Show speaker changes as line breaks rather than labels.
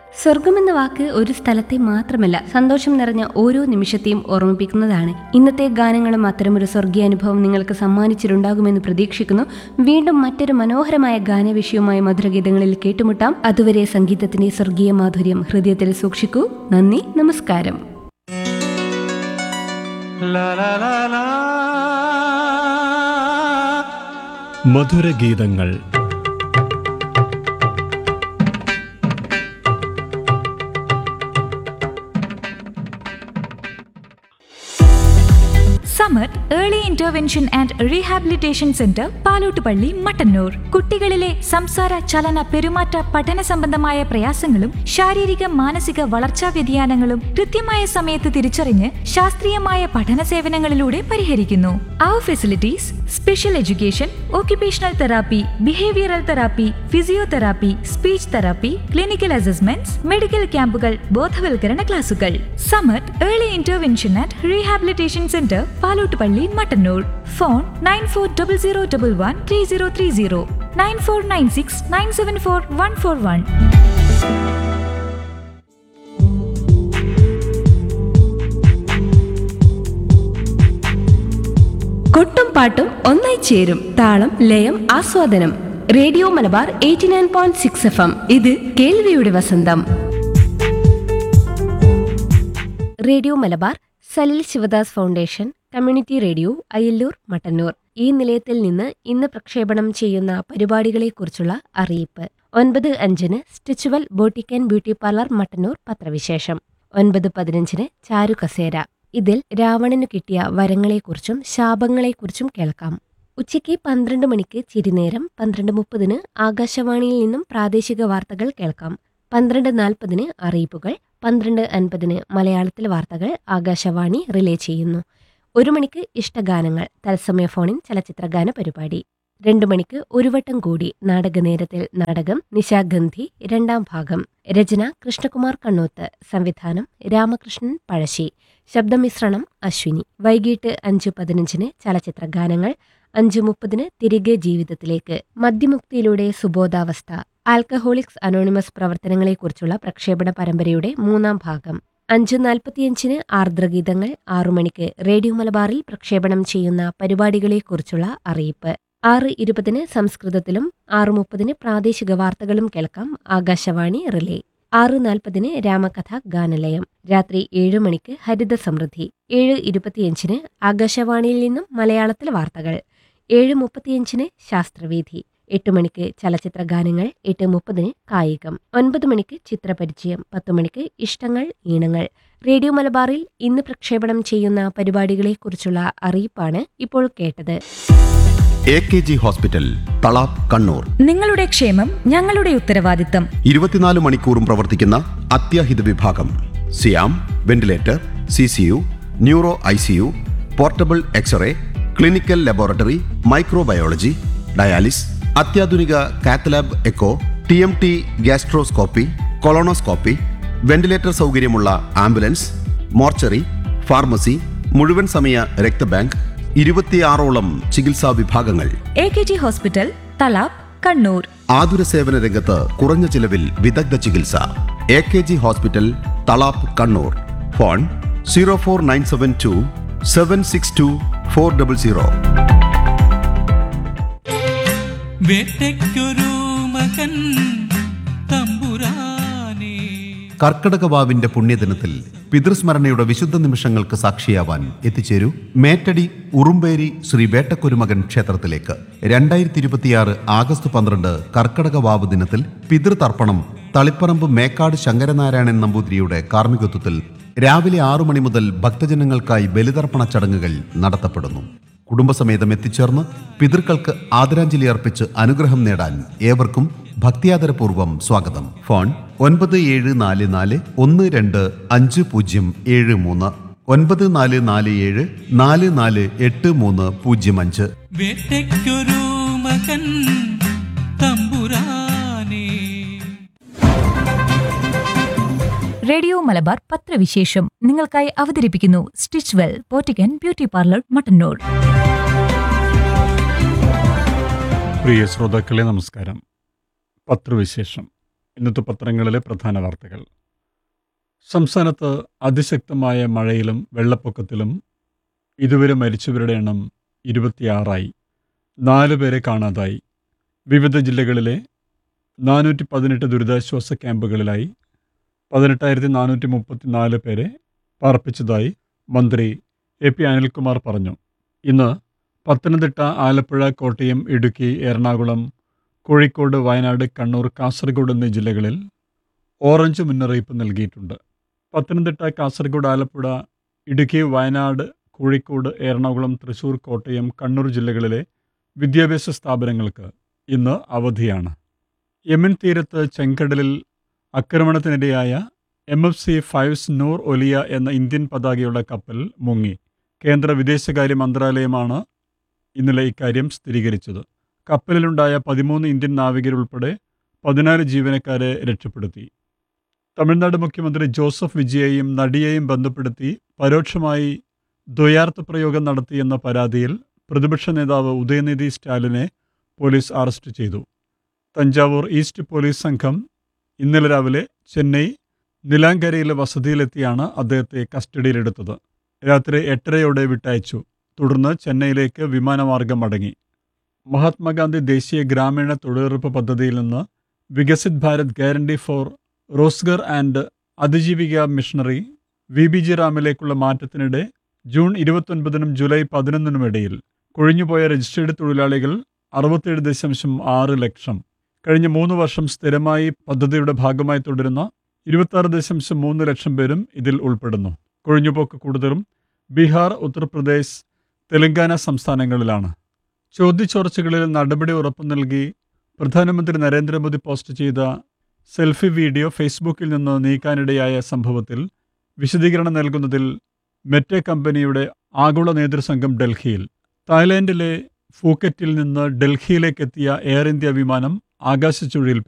സ്വർഗമെന്ന വാക്ക് ഒരു സ്ഥലത്തെ മാത്രമല്ല സന്തോഷം നിറഞ്ഞ ഓരോ നിമിഷത്തെയും ഓർമ്മിപ്പിക്കുന്നതാണ് ഇന്നത്തെ ഗാനങ്ങളും അത്തരമൊരു സ്വർഗീയ അനുഭവം നിങ്ങൾക്ക് സമ്മാനിച്ചിട്ടുണ്ടാകുമെന്ന് പ്രതീക്ഷിക്കുന്നു വീണ്ടും മറ്റൊരു മനോഹരമായ ഗാനവിഷയവുമായി മധുരഗീതങ്ങളിൽ കേട്ടുമുട്ടാം അതുവരെ സംഗീതത്തിന്റെ സ്വർഗീയ മാധുര്യം ഹൃദയത്തിൽ സൂക്ഷിക്കൂ നന്ദി നമസ്കാരം
മധുരഗീതങ്ങൾ
സമ്മർ early intervention and rehabilitation centre Palottupalli Mattannur കുട്ടികളിലെ സംസാര ചലന പെരുമാറ്റ പഠന സംബന്ധമായ പ്രയാസങ്ങളും ശാരീരിക മാനസിക വളർച്ചാ വ്യതിയാനങ്ങളും കൃത്യമായ സമയത്ത് തിരിച്ചറിഞ്ഞ് ശാസ്ത്രീയമായ പഠന സേവനങ്ങളിലൂടെ പരിഹരിക്കുന്നു അവർ facilities special education occupational therapy behavioural therapy physiotherapy speech therapy clinical assessments medical ക്യാമ്പുകൾ ബോധവൽക്കരണ ക്ലാസുകൾ Samath early intervention and rehabilitation centre Palottupalli Mattannur phone nine four double zero double one three zero three zero nine four nine six nine seven four one four one
കൊട്ടും പാട്ടും ഒന്നായി ചേരും താളം ലയം ആസ്വാദനം radio Malabar eighty nine point six F M ഇത് കേൾവിയുടെ വസന്തം radio Malabar Salil Shivadas foundation community radio Ayalloor Mattannur ഈ നിലയത്തിൽ നിന്ന് ഇന്ന് പ്രക്ഷേപണം ചെയ്യുന്ന പരിപാടികളെക്കുറിച്ചുള്ള അറിയിപ്പ് ഒൻപത് അഞ്ചിന് stitch well boutique and beauty parlour Mattannur പത്രവിശേഷം ഒൻപത് പതിനഞ്ചിന് ചാരു കസേര ഇതിൽ രാവണനു കിട്ടിയ വരങ്ങളെക്കുറിച്ചും ശാപങ്ങളെക്കുറിച്ചും കേൾക്കാം ഉച്ചയ്ക്ക് പന്ത്രണ്ട് മണിക്ക് ചിരിനേരം പന്ത്രണ്ട് മുപ്പതിന് ആകാശവാണിയിൽ നിന്നും പ്രാദേശിക വാർത്തകൾ കേൾക്കാം പന്ത്രണ്ട് നാൽപ്പതിന് അറിയിപ്പുകൾ പന്ത്രണ്ട് അൻപതിന് മലയാളത്തിൽ വാർത്തകൾ ആകാശവാണി റിലേ ചെയ്യുന്നു ഒരു മണിക്ക് ഇഷ്ടഗാനങ്ങൾ തത്സമയ ഫോണിൻ ചലച്ചിത്രഗാന പരിപാടി രണ്ടു മണിക്ക് ഒരു വട്ടം കൂടി നാടകനേരത്തിൽ നാടകം നിശാഗന്ധി രണ്ടാം ഭാഗം രചന കൃഷ്ണകുമാർ കണ്ണോത്ത് സംവിധാനം രാമകൃഷ്ണൻ പഴശ്ശി ശബ്ദമിശ്രണം അശ്വിനി വൈകിട്ട് അഞ്ച് പതിനഞ്ചിന് ചലച്ചിത്രഗാനങ്ങൾ അഞ്ച് മുപ്പതിന് തിരികെ ജീവിതത്തിലേക്ക് മദ്യമുക്തിയിലൂടെ സുബോധാവസ്ഥ ആൽക്കഹോളിക്സ് അനോണിമസ് പ്രവർത്തനങ്ങളെക്കുറിച്ചുള്ള പ്രക്ഷേപണ പരമ്പരയുടെ മൂന്നാം ഭാഗം അഞ്ച് നാൽപ്പത്തിയഞ്ചിന് ആർദ്രഗീതങ്ങൾ ആറു മണിക്ക് റേഡിയോ മലബാറിൽ പ്രക്ഷേപണം ചെയ്യുന്ന പരിപാടികളെക്കുറിച്ചുള്ള അറിയിപ്പ് ആറ് ഇരുപതിന് സംസ്കൃതത്തിലും ആറ് മുപ്പതിന് പ്രാദേശിക വാർത്തകളും കേൾക്കാം ആകാശവാണി റിലേ ആറ് നാൽപ്പതിന് രാമകഥ ഗാനലയം രാത്രി ഏഴ് മണിക്ക് ഹരിത സമൃദ്ധി ഏഴ് ഇരുപത്തിയഞ്ചിന് ആകാശവാണിയിൽ നിന്നും മലയാളത്തിൽ വാർത്തകൾ ഏഴ് മുപ്പത്തിയഞ്ചിന് ശാസ്ത്രവീഥി എട്ട് മണിക്ക് ചലച്ചിത്ര ഗാനങ്ങൾ എട്ട് മുപ്പതിന് കായികം ഒൻപത് മണിക്ക് ചിത്രപരിചയം പത്ത് മണിക്ക് ഇഷ്ടങ്ങൾ ഈണങ്ങൾ റേഡിയോ മലബാറിൽ ഇന്ന് പ്രക്ഷേപണം ചെയ്യുന്ന പരിപാടികളെക്കുറിച്ചുള്ള അറിയിപ്പാണ് ഇപ്പോൾ കേട്ടത്
A K G hospital Thalap Kannur
നിങ്ങളുടെ ക്ഷേമം ഞങ്ങളുടെ ഉത്തരവാദിത്തം
ഇരുപത്തിനാല് മണിക്കൂറും പ്രവർത്തിക്കുന്ന അത്യാഹിത വിഭാഗം സിയാം ventilator C C U neuro I C U portable x ray clinical laboratory microbiology dialysis അത്യാധുനിക cath lab echo T M T gastroscopy colonoscopy ventilator സൗകര്യമുള്ള ആംബുലൻസ് മോർച്ചറി ഫാർമസി മുഴുവൻ സമയ രക്തബാങ്ക് ഇരുപത്തിയാറോളം ചികിത്സാ വിഭാഗങ്ങൾ
A K G hospital Thalap Kannur
ആതുര സേവന രംഗത്ത് കുറഞ്ഞ ചിലവിൽ വിദഗ്ധ ചികിത്സ A K G hospital Thalap Kannur phone zero four nine seven two seven six two four double zero
വേട്ടയ്ക്കൊരു മകൻ തമ്പുരാനേ
കർക്കടകവാവിന്റെ പുണ്യദിനത്തിൽ പിതൃസ്മരണയുടെ വിശുദ്ധ നിമിഷങ്ങൾക്ക് സാക്ഷിയാവാൻ എത്തിച്ചേരൂ മേറ്റടി ഉറുമ്പേരി ശ്രീ വേട്ടക്കുരുമകൻ ക്ഷേത്രത്തിലേക്ക് രണ്ടായിരത്തി ഇരുപത്തിയാറ് ആഗസ്റ്റ് പന്ത്രണ്ട് കർക്കടകവാവ് ദിനത്തിൽ പിതൃതർപ്പണം തളിപ്പറമ്പ് മേക്കാട് ശങ്കരനാരായണൻ നമ്പൂതിരിയുടെ കാർമ്മികത്വത്തിൽ രാവിലെ ആറു മണി മുതൽ ഭക്തജനങ്ങൾക്കായി ബലിതർപ്പണ ചടങ്ങുകൾ നടത്തപ്പെടുന്നു കുടുംബസമേതം എത്തിച്ചേർന്ന് പിതൃക്കൾക്ക് ആദരാഞ്ജലി അർപ്പിച്ച് അനുഗ്രഹം നേടാൻ ഏവർക്കും ഭക്തിയാദരപൂർവ്വം സ്വാഗതം ഫോൺ ഒൻപത് ഏഴ് നാല് നാല് ഒന്ന് രണ്ട് അഞ്ച് പൂജ്യം ഏഴ് മൂന്ന് ഒൻപത് നാല് നാല് ഏഴ് നാല് നാല് എട്ട് മൂന്ന് പൂജ്യം അഞ്ച്
വേട്ടയ്ക്കൊരു മകൻ തമ്പുരാനേ
റേഡിയോ മലബാർ പത്രവിശേഷം നിങ്ങൾക്കായി അവതരിപ്പിക്കുന്നു stitch well boutique beauty parlour Mattannur
പ്രിയ ശ്രോതാക്കളെ നമസ്കാരം പത്രവിശേഷം ഇന്നത്തെ പത്രങ്ങളിലെ പ്രധാന വാർത്തകൾ സംസ്ഥാനത്ത് അതിശക്തമായ മഴയിലും വെള്ളപ്പൊക്കത്തിലും ഇതുവരെ മരിച്ചവരുടെ എണ്ണം ഇരുപത്തിയാറായി നാല് പേരെ കാണാതായി വിവിധ ജില്ലകളിലെ നാനൂറ്റി പതിനെട്ട് ദുരിതാശ്വാസ ക്യാമ്പുകളിലായി പതിനെട്ടായിരത്തി നാനൂറ്റി മുപ്പത്തിനാല് പേരെ പാർപ്പിച്ചതായി മന്ത്രി എ പി അനിൽകുമാർ പറഞ്ഞു ഇന്ന് പത്തനംതിട്ട ആലപ്പുഴ കോട്ടയം ഇടുക്കി എറണാകുളം കോഴിക്കോട് വയനാട് കണ്ണൂർ കാസർഗോഡ് എന്നീ ജില്ലകളിൽ ഓറഞ്ച് മുന്നറിയിപ്പ് നൽകിയിട്ടുണ്ട് പത്തനംതിട്ട കാസർഗോഡ് ആലപ്പുഴ ഇടുക്കി വയനാട് കോഴിക്കോട് എറണാകുളം തൃശൂർ കോട്ടയം കണ്ണൂർ ജില്ലകളിലെ വിദ്യാഭ്യാസ സ്ഥാപനങ്ങൾക്ക് ഇന്ന് അവധിയാണ് യമൻ തീരത്ത് ചെങ്കടലിൽ ആക്രമണത്തിനിരയായ M F C fives Noor Olia എന്ന ഇന്ത്യൻ പതാകയുള്ള കപ്പൽ മുങ്ങി കേന്ദ്ര വിദേശകാര്യ മന്ത്രാലയമാണ് ഇന്നലെ ഇക്കാര്യം സ്ഥിരീകരിച്ചത് കപ്പലിലുണ്ടായ പതിമൂന്ന് ഇന്ത്യൻ നാവികരുൾപ്പെടെ പതിനാല് ജീവനക്കാരെ രക്ഷപ്പെടുത്തി തമിഴ്നാട് മുഖ്യമന്ത്രി ജോസഫ് വിജയെയും നടിയെയും ബന്ധപ്പെടുത്തി പരോക്ഷമായി ദ്വയാർത്ഥ പ്രയോഗം നടത്തിയെന്ന പരാതിയിൽ പ്രതിപക്ഷ നേതാവ് ഉദയനിധി സ്റ്റാലിനെ പോലീസ് അറസ്റ്റ് ചെയ്തു തഞ്ചാവൂർ ഈസ്റ്റ് പോലീസ് സംഘം ഇന്നലെ രാവിലെ ചെന്നൈ നിലാങ്കരയിലെ വസതിയിലെത്തിയാണ് അദ്ദേഹത്തെ കസ്റ്റഡിയിലെടുത്തത് രാത്രി എട്ടരയോടെ വിട്ടയച്ചു തുടർന്ന് ചെന്നൈയിലേക്ക് വിമാനമാർഗം മടങ്ങി മഹാത്മാഗാന്ധി ദേശീയ ഗ്രാമീണ തൊഴിലുറപ്പ് പദ്ധതിയിൽ നിന്ന് Viksit Bharat guarantee for Rozgar and Ajeevika മിഷണറി വി ബി ജി റാമിലേക്കുള്ള മാറ്റത്തിനിടെ ജൂൺ ഇരുപത്തൊൻപതിനും ജൂലൈ പതിനൊന്നിനും ഇടയിൽ കൊഴിഞ്ഞുപോയ രജിസ്റ്റേർഡ് തൊഴിലാളികൾ അറുപത്തേഴ് ദശാംശം ആറ് ലക്ഷം കഴിഞ്ഞ മൂന്ന് വർഷം സ്ഥിരമായി പദ്ധതിയുടെ ഭാഗമായി തുടരുന്ന ഇരുപത്താറ് ദശാംശം മൂന്ന് ലക്ഷം പേരും ഇതിൽ ഉൾപ്പെടുന്നു കൊഴിഞ്ഞുപോക്ക് കൂടുതലും ബീഹാർ ഉത്തർപ്രദേശ് തെലങ്കാന സംസ്ഥാനങ്ങളിലാണ് ചോദ്യചോർച്ചകളിൽ നടപടി ഉറപ്പു നൽകി പ്രധാനമന്ത്രി നരേന്ദ്രമോദി പോസ്റ്റ് ചെയ്ത സെൽഫി വീഡിയോ ഫേസ്ബുക്കിൽ നിന്ന് നീക്കാനിടയായ സംഭവത്തിൽ വിശദീകരണം നൽകുന്നതിൽ മെറ്റ കമ്പനിയുടെ ആഗോള നേതൃസംഘം ഡൽഹിയിൽ തായ്ലാൻഡിലെ ഫൂക്കറ്റിൽ നിന്ന് ഡൽഹിയിലേക്കെത്തിയ എയർ ഇന്ത്യ വിമാനം ആകാശച്ചുഴിയിൽ